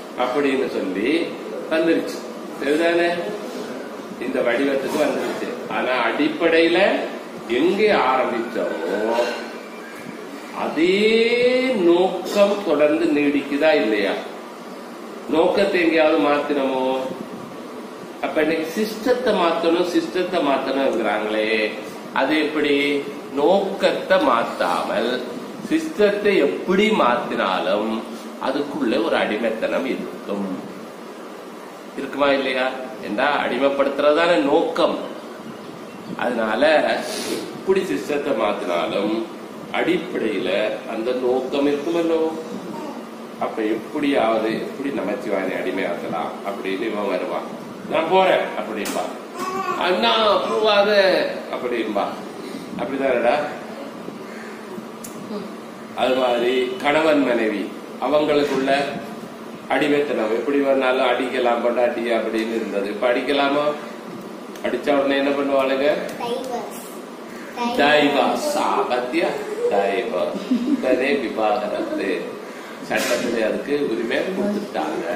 அப்படின்னு சொல்லி வந்துருச்சு சரிதானே இந்த வடிவத்துக்கு வந்துருச்சு ஆனா அடிப்படையில எங்கே ஆரம்பிச்சோமோ அதே நோக்கம் தொடர்ந்து நீடிக்குதா இல்லையா நோக்கத்தை எங்கேயாவது மாத்தினமோ அப்ப இன்னைக்கு சிஸ்டத்தை மாத்தணும் சிஸ்டத்தை மாத்தணுங்கிறாங்களே அது எப்படி நோக்கத்தை மாத்தாமல் சிஸ்டத்தை எப்படி மாத்தினாலும் அதுக்குள்ள ஒரு அடிமைத்தனம் இருக்கும் இருக்குமா இல்லையா என்றா அடிமைப்படுத்துறதான நோக்கம் அதனால எப்படி சிஸ்டத்தை மாத்தினாலும் அடிப்படையில அந்த நோக்கம் இருக்குமல்லோ அப்ப எப்படியாவது எப்படி நமச்சிவாயனை அடிமையாக்கலாம் அப்படின்னு இவன் வருவான் நான் போறேன் அப்படின்பா அண்ணா அப்ரூவாத அப்படின்பா அப்படிதானடா அது மாதிரி கணவன் மனைவி அவங்களுக்குள்ள அடிமைத்தனம் எப்படி வேணாலும் அடிக்கலாம் பொண்டாட்டி அப்படின்னு இருந்தது இப்ப அடிக்கலாமா அடிச்ச உடனே என்ன பண்ணுவாளுங்க டைவர்ஸ் டைவர்ஸ் பத்தியா டைவர்ஸ் உடனே விவாகரத்து சட்டத்துல அதுக்கு உரிமை கொடுத்துட்டாங்க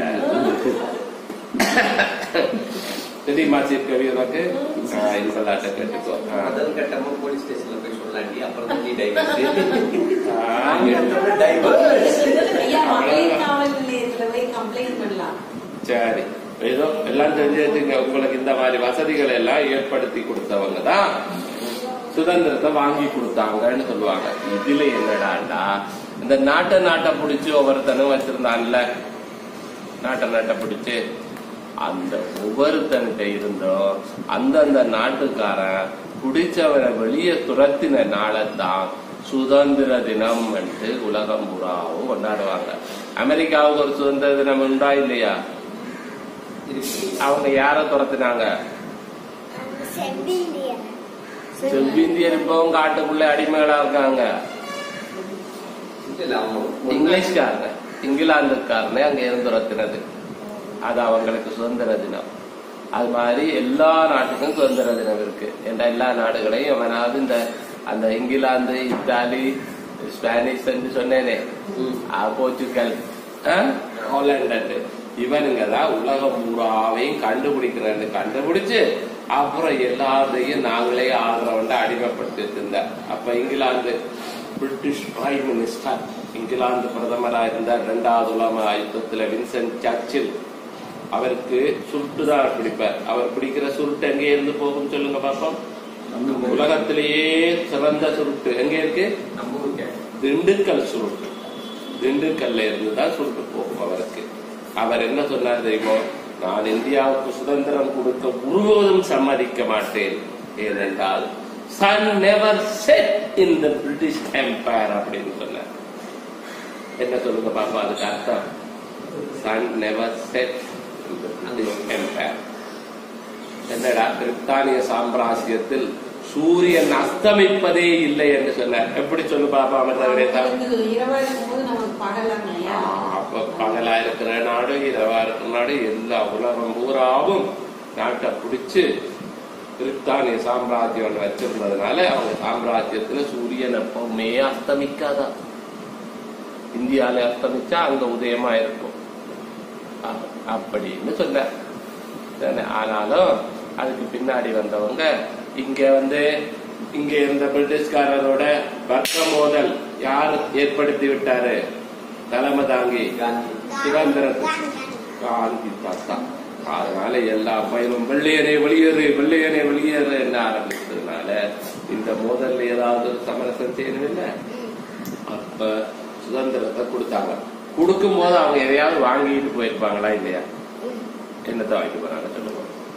தெரியுமா சீப் கவி உனக்கு ஆஹ், இது சொல்லாட்ட கேட்டுக்கோ ஆஹ். முதல் கட்டமா போலீஸ் ஸ்டேஷன்ல போய் சொல்லாண்டி அப்புறம் தான் நீ டைவர்ஸ் ஆஹ், எடுத்தோட டைவர்ஸ் ஐயா மகளிர் காவல் நிலையத்துல போய் கம்ப்ளைண்ட் பண்ணலாம் சரி ஏதோ எல்லாம் தெரிஞ்சு வச்சுங்க உங்களுக்கு இந்த மாதிரி வசதிகளை எல்லாம் ஏற்படுத்தி கொடுத்தவங்க தான் சுதந்திரத்தை வாங்கி கொடுத்தாங்கன்னு சொல்லுவாங்க இதுல என்னடாண்டா இந்த நாட்டை நாட்டை பிடிச்சு ஒவ்வொருத்தனும் வச்சிருந்தான்ல நாட்டை நாட்டை பிடிச்சு அந்த ஒவ்வொருத்தன்கிட்ட இருந்தும் அந்தந்த நாட்டுக்காரன் பிடிச்சவனை வெளியே துரத்தின நாளைத்தான் சுதந்திர தினம் என்று உலகம் பூராவும் கொண்டாடுவாங்க அமெரிக்காவுக்கு ஒரு சுதந்திர தினம் உண்டா இல்லையா அவங்க யார துரத்தினாங்க செம்பிந்தியன் செவ்விந்தியர் இப்பவும் காட்டுக்குள்ள அடிமைகளா இருக்காங்க இல்ல அவங்க இங்கிலீஷ்காரங்க இங்கிலாந்துக்காரனே அங்க இருந்து துரத்தினது அது அவங்களுக்கு சுதந்திர தினம் அது மாதிரி எல்லா நாட்டுக்கும் சுதந்திர தினம் இருக்கு என்ற எல்லா நாடுகளையும் எவனாவது இந்த அந்த இங்கிலாந்து இத்தாலி ஸ்பானிஷ் என்று சொன்னேனே ஆ, போர்ச்சுகல் ஆ, ஹாலண்டு இவனுங்க தான் உலகம் பூராவையும் கண்டுபிடிக்கிறேன்னு கண்டுபிடிச்சு அப்புறம் எல்லாத்தையும் நாங்களே ஆதரவண்ட அடிமைப்படுத்தி வச்சிருந்த அப்ப England British prime minister England பிரதமராக இருந்தார் இரண்டாவது உலக யுத்தத்துல வின்சென்ட் சர்ச்சில் அவருக்கு சுருட்டு தான் பிடிப்பார் அவர் பிடிக்கிற சுருட்டு எங்க இருந்து போகும் சொல்லுங்க பாப்போம் உலகத்திலேயே சிறந்த சுருட்டு எங்க இருக்கு நம்ம ஊருக்கு திண்டுக்கல் சுருட்டு திண்டுக்கல்ல இருந்து தான் சுருட்டு போகும் அவருக்கு அவர் என்ன சொன்னார் தெரியுமோ நான் இந்தியாவுக்கு சுதந்திரம் கொடுக்க ஒருபோதும் சம்மதிக்க மாட்டேன் ஏனென்றால் sun never set in the British empire அப்படின்னு சொன்னார் என்ன சொல்லுங்க பாப்பா அதுக்கு அர்த்தம் sun never set in the British empire என்னடா பிரித்தானிய சாம்ராஜ்யத்தில் சூரியன் அஸ்தமிப்பதே இல்லை என்று சொன்னார் எப்படி சொல்லு பாப்பா அமிர்தவரே தான் வந்து இரவா இருக்கும்போது நமக்கு பகலாம் இல்லையா அப்ப பகலா இருக்கிற நாடு இரவா இருக்கிற நாடு எல்லா உலகம் பூராவும் நாட்டை பிடிச்சு பிரித்தானிய சாம்ராஜ்யம் ஒண்ணு வச்சிருந்ததுனால அவங்க சாம்ராஜ்யத்துல சூரியன் எப்பவுமே அஸ்தமிக்காதான் இந்தியால அஸ்தமிச்சா அங்க உதயமா இருக்கும் அ- அப்படின்னு சொன்னார் தானே? ஆனாலும் அதுக்கு பின்னாடி வந்தவங்க இங்க வந்து இங்க இருந்த பிரிட்டிஷ்காரரோட வர்க்க மோதல் யார் ஏற்படுத்தி விட்டாரு தலைமை தாங்கி காந்தி சுதந்திரத்துக்கு காந்தி தாத்தா அதனால எல்லா பயிரும் வெள்ளையனே வெளியேறு வெள்ளையனே வெளியேறு என்ன ஆரம்பிச்சதுனால இந்த மோதல்ல ஏதாவது ஒரு சமரசம் செய்யணும் இல்ல அப்ப சுதந்திரத்தை கொடுத்தாங்க கொடுக்கும் போது அவங்க எதையாவது வாங்கிட்டு போயிருப்பாங்களா இல்லையா என்னத்தை வாங்கிட்டு போறாங்க சொல்லுங்க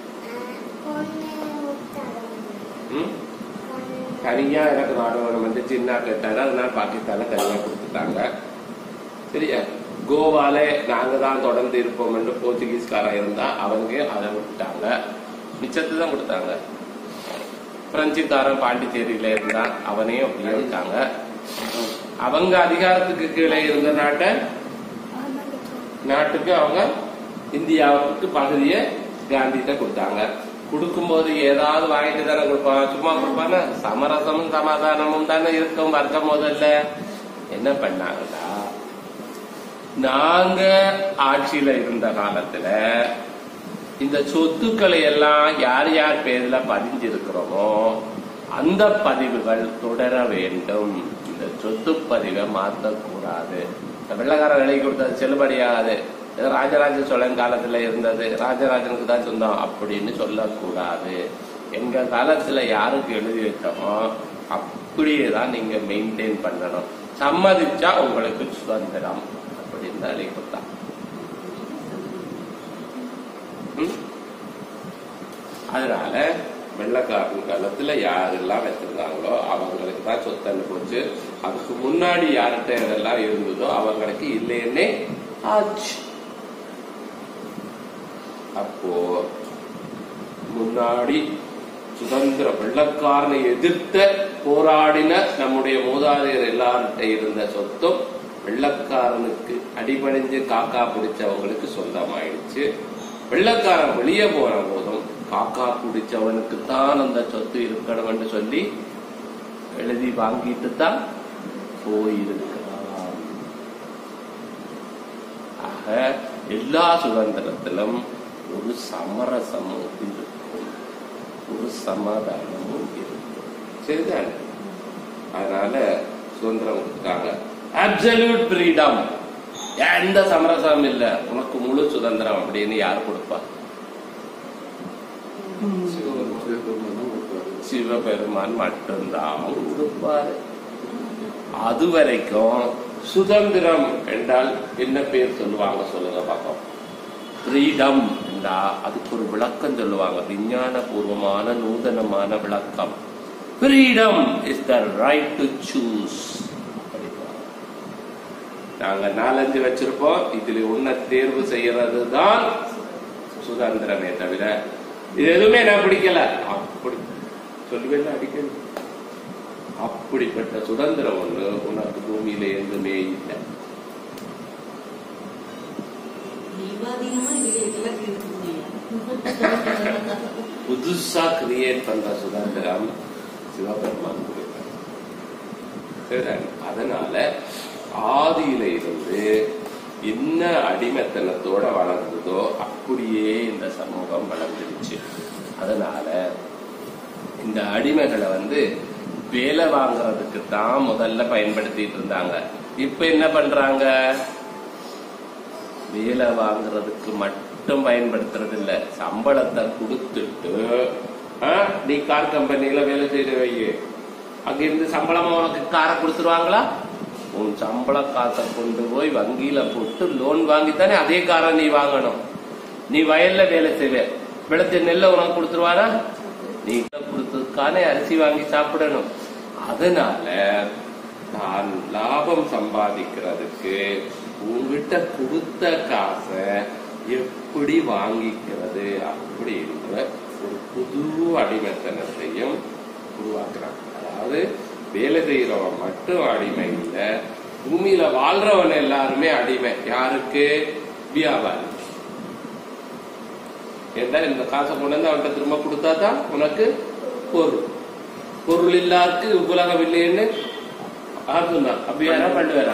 ம்? தனியா எனக்கு நாடகம் வந்து சின்ன கேட்டாரு அதனால பாகிஸ்தான்ல தனியா கொடுத்துட்டாங்க சரியா கோவால நாங்க தான் தொடர்ந்து இருப்போம் என்று போர்ச்சுகீஸ்காரன் இருந்தா அவங்க அதை விட்டுட்டாங்க மிச்சத்தை தான் கொடுத்தாங்க பிரெஞ்சுக்காரன் பாண்டிச்சேரியில இருந்தா அவனையும் அப்படியே விட்டாங்க அவங்க அதிகாரத்துக்கு கீழே இருந்த நாட்டை நாட்டுக்கு அவங்க இந்தியாவுக்கு பகுதியை காந்திகிட்ட கொடுத்தாங்க கொடுக்கும்போது ஏதாவது வாங்கிட்டு தானே கொடுப்பான் சும்மா கொடுப்பானா சமரசமும் சமாதானமும் தானே இருக்கும் வர்க்கம் முதல்ல என்ன பண்ணாங்கன்னா நாங்க ஆட்சியில இருந்த காலத்துல இந்த சொத்துக்களை எல்லாம் யார் யார் பேர்ல பதிஞ்சிருக்கிறோமோ அந்த பதிவுகள் தொடர வேண்டும் இந்த சொத்து பதிவை மாற்றக்கூடாது இந்த வெள்ளக்காரன் எழுதி கொடுத்தது செல்லுபடியாகாது இது ராஜராஜ சோழன் காலத்துல இருந்தது ராஜராஜனுக்கு தான் சொந்தம் அப்படின்னு சொல்லக்கூடாது எங்க காலத்துல யாருக்கு எழுதி வச்சோமோ அப்படியே தான் நீங்க மெயின்டைன் பண்ணணும் சம்மதிச்சா உங்களுக்கு சுதந்திரம் அப்படின்னு தான் எழுதி கொடுத்தான் ம்? அதனால வெள்ளக்காரன் காலத்துல யாரெல்லாம் வச்சிருந்தாங்களோ அவங்களுக்கு தான் சொத்தன்னு போச்சு அதுக்கு முன்னாடி யார்கிட்ட இதெல்லாம் இருந்ததோ அவங்களுக்கு இல்லைன்னே ஆச்சு அப்போ முன்னாடி சுதந்திர வெள்ளக்காரனை எதிர்த்த போராடின நம்முடைய மூதாதையர் எல்லார்கிட்ட இருந்த சொத்தும் வெள்ளக்காரனுக்கு அடிபணிஞ்சு காக்கா பிடிச்சவங்களுக்கு சொந்தமாயிடுச்சு வெள்ளக்காரன் வெளியே போன போதும் காக்கா பிடிச்சவனுக்கு தான் அந்த சொத்து இருக்கணும் என்று சொல்லி எழுதி வாங்கிட்டு தான் போயிருக்கிறான் ஆக எல்லா சுதந்திரத்திலும் ஒரு சமரசமும் இருக்கும் ஒரு சமாதானமும் இருக்கும் சரிதானே அதனால சுதந்திரம் கொடுத்தாங்க அப்சல்யூட் ஃப்ரீடம் எந்த சமரசமும் இல்ல உனக்கு முழு சுதந்திரம் அப்படின்னு யார் கொடுப்பா சிவபெருமான் தான் கொடுப்பாரு. சிவபெருமான் மட்டும்தான் கொடுப்பாரு அது வரைக்கும் சுதந்திரம் என்றால் என்ன பேர் சொல்லுவாங்க சொல்லுங்க பார்ப்போம் ஃப்ரீடம் என்றா அதுக்கு ஒரு விளக்கம் சொல்லுவாங்க விஞ்ஞான பூர்வமான நூதனமான விளக்கம் freedom is the right to choose நாங்க நாலஞ்சு வச்சிருப்போம் இதுல ஒன்ன தேர்வு செய்யறது தான் சுதந்திரமே தவிர இது எதுவுமே நான் பிடிக்கல அப்படி சொல்லுவேன் அடிக்கணும் அப்படிப்பட்ட சுதந்திரம் ஒண்ணு உனக்கு பூமியில எதுவுமே இல்லை தீபாவளியமா இதுல இதெல்லாம் இருக்குங்க புதுசா கிரியேட் பண்ற சுதந்திரம் சிவபெருமான் கொடுத்தார் சரிதானே? அதனால ஆதியில இருந்து என்ன அடிமைத்தனத்தோட வளர்ந்ததோ அப்படியே இந்த சமூகம் வளர்ந்துருச்சு அதனால இந்த அடிமைகளை வந்து வேலை வாங்குறதுக்கு தான் முதல்ல பயன்படுத்திட்டு இருந்தாங்க இப்ப என்ன பண்றாங்க வேலை வாங்குறதுக்கு மட்டும் பயன்படுத்துறது இல்ல சம்பளத்தை கொடுத்துட்டு ஆ, நீ கார் கம்பெனில வேலை செய்யற வையே அங்கிருந்து சம்பளமா உனக்கு காரை கொடுத்துருவாங்களா உன் சம்பள காசை கொண்டு போய் வங்கியில போட்டு லோன் வாங்கித்தானே அதே காரை நீ வாங்கணும் நீ வயல்ல வேலை செய்வ விளைச்ச நெல்லை உனக்கு கொடுத்துருவானா நீ கொடுத்ததுக்கான அரிசி வாங்கி சாப்பிடணும் அதனால நான் லாபம் சம்பாதிக்கிறதுக்கு உங்ககிட்ட கொடுத்த காசை எப்படி வாங்கிக்கிறது அப்படின்ற ஒரு புது அடிமைத்தனத்தையும் உருவாக்குறாங்க அதாவது வேலை செய்யறவன் மட்டும் அடிமை இல்ல பூமியில வாழ்றவன் எல்லாருமே அடிமை யாருக்கு வியாபாரி ஏன்னா இந்த காசை கொண்டு வந்து அவன்கிட்ட திரும்ப கொடுத்தாதான் உனக்கு பொருள் பொருள் இல்லாருக்கு உலகம் இல்லைன்னு யார் சொன்னா அப்படி யாரா பண்ணுவேரா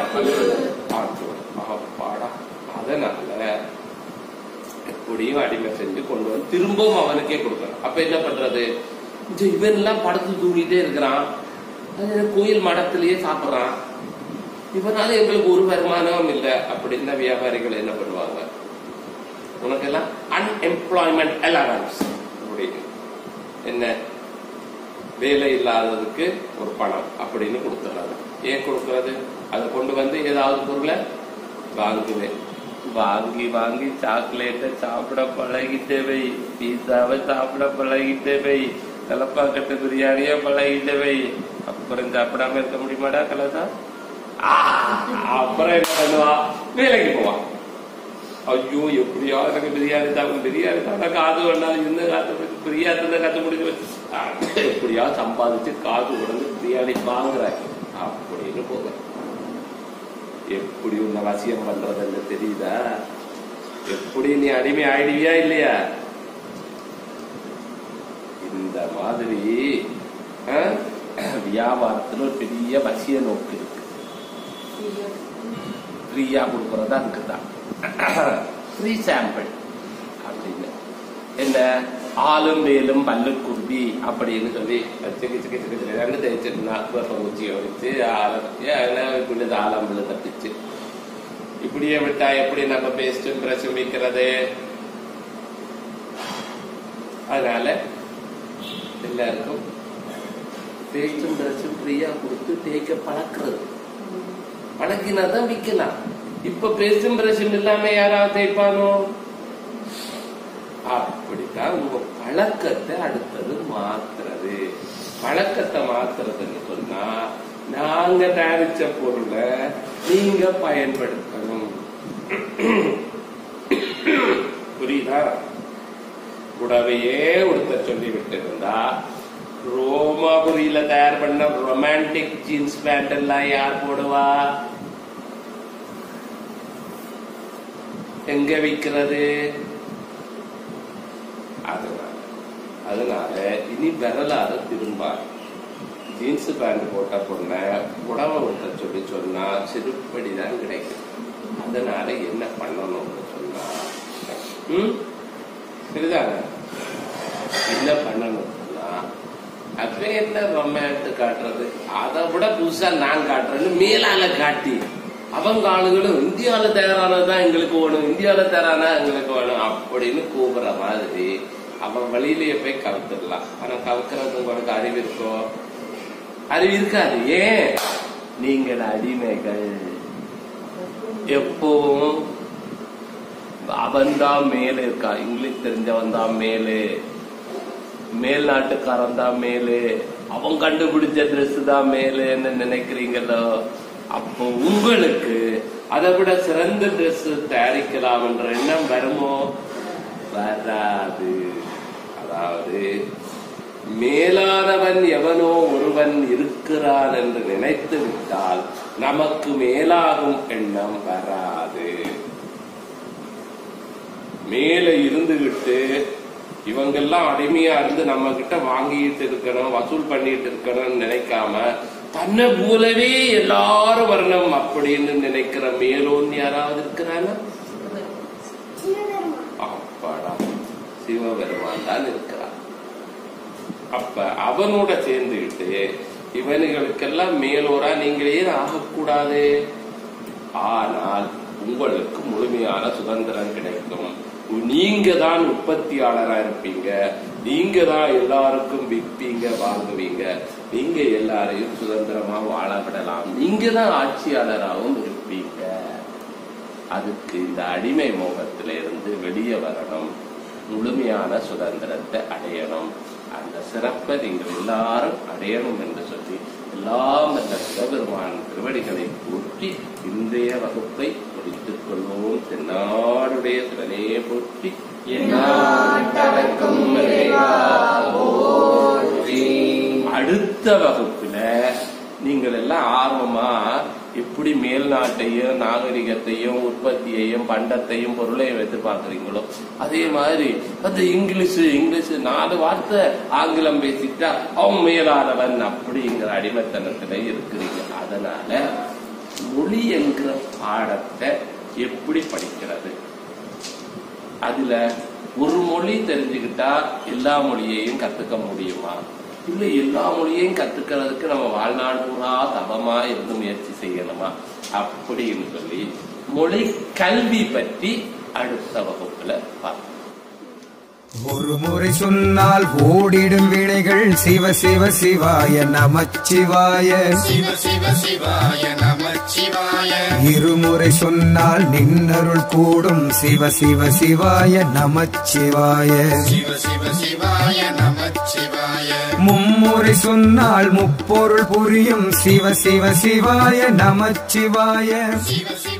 பாடா அதனால எப்படியும் அடிமை செஞ்சு கொண்டு வந்து திரும்பவும் அவனுக்கே கொடுக்கணும் அப்ப என்ன பண்றது இந்த இவன் எல்லாம் படுத்து தூங்கிட்டே இருக்கிறான் அது கோயில் மடத்திலேயே சாப்பிடுறான் இவனால எங்களுக்கு ஒரு வருமானமும் இல்லை அப்படின்னா வியாபாரிகள் என்ன பண்ணுவாங்க உனக்கெல்லாம் அன்எம்ப்ளாய்மெண்ட் அலவன்ஸ் அப்படின்னு என்ன வேலை இல்லாததுக்கு ஒரு பணம் அப்படின்னு கொடுத்துறாங்க ஏன் கொடுக்கறது அதை கொண்டு வந்து ஏதாவது பொருளை வாங்குவேன் வாங்கி வாங்கி சாக்லேட்டை சாப்பிட பழகிட்டே வை பீஸாவை சாப்பிட பழகிட்டே வை கலப்பாக்கட்டு பிரியாணியை பழகிட்டே வை அப்புறம் சாப்பிடாம இருக்க முடியுமாடா கலசா ஆ, அப்புறம் என்ன பண்ணுவா வேலைக்கு போவான் ஐயோ எப்படியா எனக்கு பிரியாணி சாப்பிடும் பிரியாணி சாப்பிட்டா காது வேண்டாம் இந்த காத்து பிரியாணி தான் கத்து முடிஞ்சு வச்சு ஆ, எப்படியா சம்பாதிச்சு காது உடனே பிரியாணி வாங்குறாங்க அப்படின்னு போக எப்படி உன்னை வசியம் பண்றதுன்னு தெரியுதா எப்படி நீ அடிமை ஆயிடுவியா இல்லையா இந்த மாதிரி ஆ, வியாபாரத்துல ஒரு பெரிய வசிய நோக்கு இருக்கு ஃப்ரீயா கொடுக்கறதா இருக்குதான் ஃப்ரீ சாம்பிள் அப்படின்னு என்ன ஆளும் வேலும் பல்லு குருவி அப்படின்னு சொல்லி சிக்கி சிக்கி சிக்கி சிக்கி ரெண்டு தேய்ச்சிருந்தா குச்சியை வச்சு ஆலம் ஆலம்புல தப்பிச்சு இப்படியே விட்டா எப்படி நம்ம பேஸ்டும் பிரஷும் வைக்கிறது அதனால எல்லாருக்கும் பேஸ்டும் பிரஷும் ஃப்ரீயா கொடுத்து தேய்க்க பழக்கிறது பழக்கினா தான் விற்கலாம் இப்ப பேஸ்டும் பிரஷும் இல்லாம யாராவது தேய்ப்பானோ அப்படித்தான் உங்க பழக்கத்தை அடுத்தது மாத்துறது பழக்கத்தை மாத்துறதுன்னு சொன்னா நாங்க தயாரிச்ச பொருளை நீங்க பயன்படுத்தணும் புரியுதா புடவையே உடுத்த சொல்லி விட்டு இருந்தா ரோமாபுரியில தயார் பண்ண ரொமான்டிக் ஜீன்ஸ் பேண்ட் எல்லாம் யார் போடுவா எங்க விக்கிறது அதனால அதனால இனி வரலாறு திரும்பாது ஜீன்ஸ் பேண்ட் போட்ட பொண்ண உடவை விட்ட சொல்லி சொன்னா செருப்படி தான் கிடைக்கும் அதனால என்ன பண்ணணும்னு சொன்னா ம் சரிதாங்க என்ன பண்ணணும் சொன்னா அப்ப என்ன ரொமான்ட் காட்டுறது அதை விட புதுசா நான் காட்டுறேன்னு மேலால காட்டி அவங்க ஆளுகளும் இந்தியாவில தயாரானதுதான் எங்களுக்கு வேணும் இந்தியாவில தயாரானா எங்களுக்கு வேணும் அப்படின்னு கூப்பிடுற மாதிரி அவன் வழியிலேயே போய் கவுத்துடலாம் ஆனா கவுக்கிறது உங்களுக்கு அறிவு இருக்கோ அறிவு இருக்காது ஏன் நீங்கள் அடிமைகள் எப்பவும் அவன்தான் மேலே இருக்கா இங்கிலீஷ் தெரிஞ்சவன் தான் மேலே மேல் நாட்டுக்காரன் தான் மேலே அவன் கண்டுபிடிச்ச ட்ரெஸ் தான் மேலேன்னு நினைக்கிறீங்களோ அப்போ உங்களுக்கு அதை விட சிறந்த ட்ரெஸ் தயாரிக்கலாம் என்ற எண்ணம் வருமோ வராது அதாவது மேலானவன் எவனோ ஒருவன் இருக்கிறான் என்று நினைத்து விட்டால் நமக்கு மேலாகும் எண்ணம் வராது மேல இருந்துகிட்டு இவங்கெல்லாம் அடிமையா இருந்து நம்ம கிட்ட வாங்கிட்டு இருக்கணும் வசூல் பண்ணிட்டு இருக்கணும்னு நினைக்காம தன்னை போலவே எல்லாரும் வரணும் அப்படின்னு நினைக்கிற மேலோன் யாராவது இருக்கிறானா அப்பாடா சிவபெருமான் தான் இருக்கிறான் அப்ப அவனோட சேர்ந்துகிட்டு இவனுகளுக்கெல்லாம் மேலோரா நீங்கள் ஏன் ஆகக்கூடாது ஆனால் உங்களுக்கு முழுமையான சுதந்திரம் கிடைக்கும் நீங்க தான் உற்பத்தியாளரா இருப்பீங்க நீங்க தான் எல்லாருக்கும் விற்பீங்க வாங்குவீங்க நீங்க எல்லாரையும் சுதந்திரமா வாழ விடலாம் நீங்க தான் ஆட்சியாளராகவும் இருப்பீங்க அதுக்கு இந்த அடிமை மோகத்தில இருந்து வெளியே வரணும் முழுமையான சுதந்திரத்தை அடையணும் அந்த சிறப்பை நீங்கள் எல்லாரும் அடையணும் என்று சொல்லி எல்லாம் அந்த சிவபெருமான் திருவடிகளை போற்றி இன்றைய வகுப்பை முடித்துக் கொள்வோம் தென்னாடுடைய சிவனே போற்றி எந்நாட்டவர்க்கும் இறைவா போற்றி. அடுத்த வகுப்புல நீங்கள் எல்லாம் ஆர்வமா எப்படி மேல்நாட்டையும் நாகரிகத்தையும் உற்பத்தியையும் பண்டத்தையும் பொருளையும் எதிர்பார்க்கறீங்களோ அதே மாதிரி அந்த இங்கிலீஷ் இங்கிலீஷ் நாலு வார்த்தை ஆங்கிலம் பேசிட்டா அவன் மேலானவன் அப்படிங்கிற அடிமைத்தனத்துல இருக்கிறீங்க அதனால மொழி என்கிற பாடத்தை எப்படி படிக்கிறது அதுல ஒரு மொழி தெரிஞ்சுக்கிட்டா எல்லா மொழியையும் கத்துக்க முடியுமா இல்ல எல்லா மொழியையும் கத்துக்கிறதுக்கு நம்ம வாழ்நாள் பூரா தவமா இருந்து முயற்சி செய்யணுமா அப்படின்னு சொல்லி மொழி கல்வி பற்றி அடுத்த வகுப்புல பார்ப்போம் ஒரு முறை சொன்னால் ஓடிடும் வினைகள் சிவ சிவ சிவாய நமச்சிவாய சிவ சிவ சிவாய நமச்சிவாய இருமுறை சொன்னால் நின்னருள் கூடும் சிவ சிவ சிவாய நமச்சிவாய சிவ சிவ சிவாய நமச்சிவாய மும்முறை சொன்னால் முப்பொருள் புரியும் சிவ சிவ சிவாய நமச்சிவாய சிவ சிவ